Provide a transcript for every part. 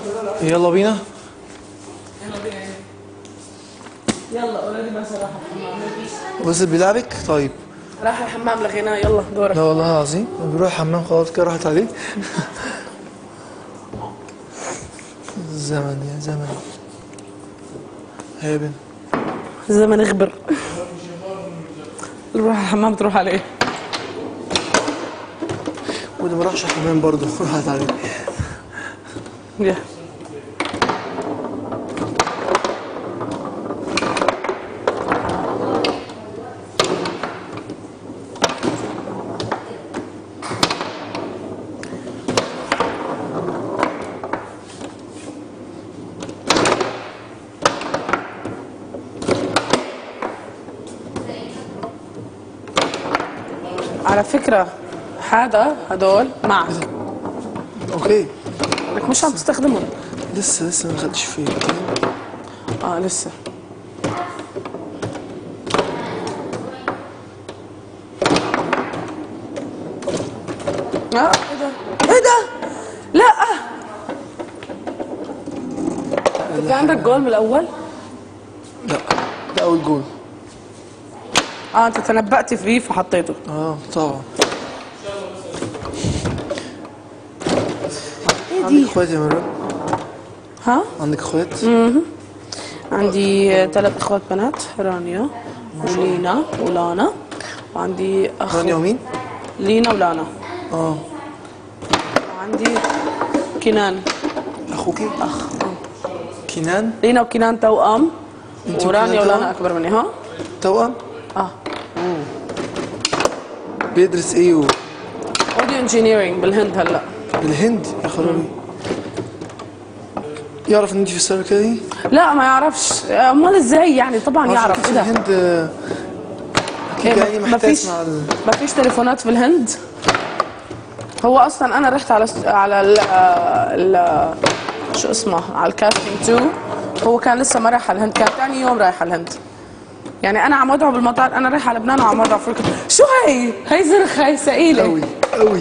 يلا بينا يلا اوريدي بس راح الحمام بس بيلعبك طيب راح الحمام لغيناه يلا دورك لا والله العظيم بيروح الحمام خلاص كده راحت عليه زمن يا زمن هي بنت الزمن اغبر اللي بروح الحمام تروح عليه وده ما راحش الحمام برضه راحت عليه يا على فكرة هذا هدول معك اوكي انك مش عم تستخدمهم لسه لسه ما خدتش فيه اه لسه اه ايه ده ايه ده لا في عندك جول من الاول لا ده اول جول اه انت تنبأت فيه فحطيته اه طبعا ايه عندك دي اخوات يا مرة ها عندك اخوات عندي ثلاث اخوات بنات رانيا ولينا ولانا وعندي اخ رانيا ومين؟ لينا ولانا اه وعندي كنان اخوكي اخ كنان لينا وكنان توأم انتي ورانيا وكنان ولانا توأم؟ اكبر مني ها توأم اه بيدرس ايه و- اوديو انجينيرنج بالهند هلا بالهند يا خرابي يعرف ان انت في الشركه دي؟ لا ما يعرفش امال ازاي يعني طبعا عشان يعرف كده ايه ده الهند آه، اكيد إيه، يعني ما محتاج فيش مع ال... ما فيش تليفونات في الهند هو اصلا انا رحت على على ال ال شو اسمه على الكاستنج 2 هو كان لسه ما راح على الهند كان ثاني يوم رايح على الهند يعني انا عم ادعو بالمطار انا رايحه على لبنان وعم ادعو افريقيا شو هي هي زرخ هي ثقيله قوي قوي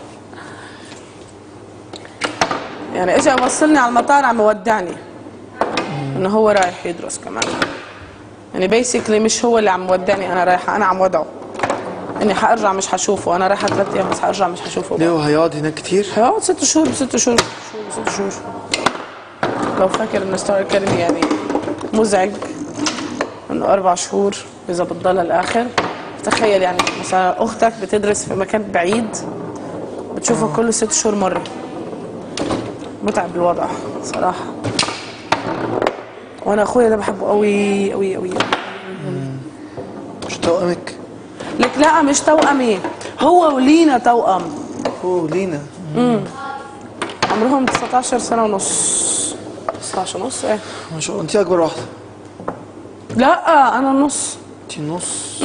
يعني اجى يوصلني على المطار عم يودعني انه هو رايح يدرس كمان يعني بيسكلي مش هو اللي عم يودعني انا رايحه انا عم ودعه اني حارجع مش حشوفه انا رايحه ثلاث ايام بس حارجع مش حشوفه ليه هو هيقعد هناك كتير؟ هيقعد ست شهور بست شهور شهور بست شهور لو فاكر ان ستار اكاديمي يعني مزعج انه اربع شهور اذا بتضل الاخر تخيل يعني مثلا اختك بتدرس في مكان بعيد بتشوفها كل ست شهور مره متعب الوضع صراحه وانا اخويا ده بحبه قوي قوي قوي مش توأمك؟ لك لا مش توأمي هو ولينا توأم هو لينا عمرهم 19 سنه ونص 19 ونص ايه ما شاء الله انت اكبر واحده لا انا النص انت النص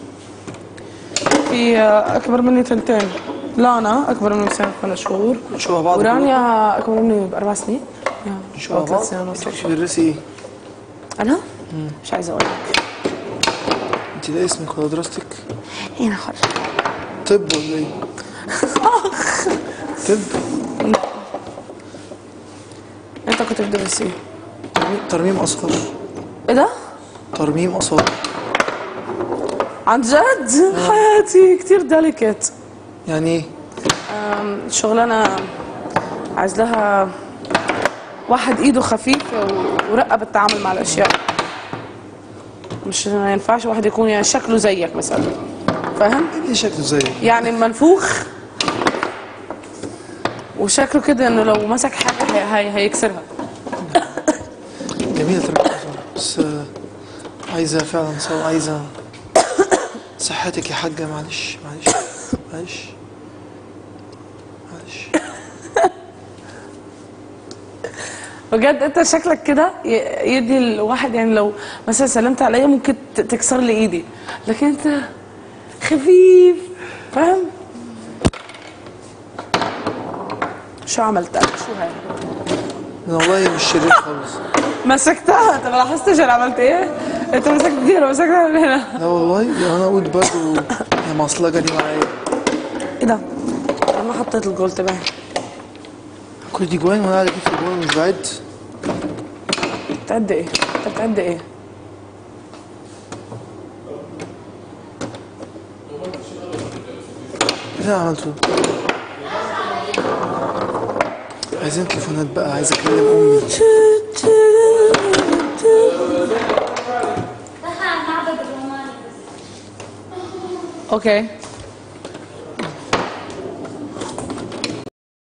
في اكبر مني تنتين لانا اكبر مني بسنه ثمان شهور شبه بعض ورانيا اكبر مني باربع سنين يا، شبه او بعض ثلاث سنين ونص انت بتدرسي ايه؟ انا مش عايزه اقول لك انت ده اسمك ولا دراستك؟ هنا خرج طب ولا ايه؟ طب انت كنت بتدرس ايه؟ ترميم اصفر ايه ده؟ ترميم اصفر عن جد؟ حياتي كثير ديليكت يعني ايه؟ شغلانه عايز لها واحد ايده خفيفه و- ورقه بالتعامل مع الاشياء مش ما ينفعش واحد يكون يعني شكله زيك مثلا فاهم؟ ايه شكله زيك؟ يعني منفوخ وشكله كده انه لو مسك حاجه هي هي هيكسرها جميلة ترميم اصفر بس آه، عايزة فعلا صار عايزة صحتك يا حاجة معلش معلش معلش معلش بجد انت شكلك كده ي- يدي الواحد يعني لو مثلا سلمت عليا ممكن ت- تكسر لي ايدي لكن انت خفيف فاهم شو عملت أنا؟ شو هاي انا والله مش شرير خالص مسكتها انت ما لاحظتش انا عملت ايه انت مسكت دي انا مسكتها من هنا لا والله ده انا اقول برضه يا معصلجة دي معايا ايه ده انا ما حطيت الجول تبعي كل دي جوان وانا قاعد اجيب في جوان مش بعد بتعد ايه انت بتعد ايه ايه اللي أنا عملته عايزين تليفونات بقى عايز اكلم امي دخل على المعبد الروماني بس اوكي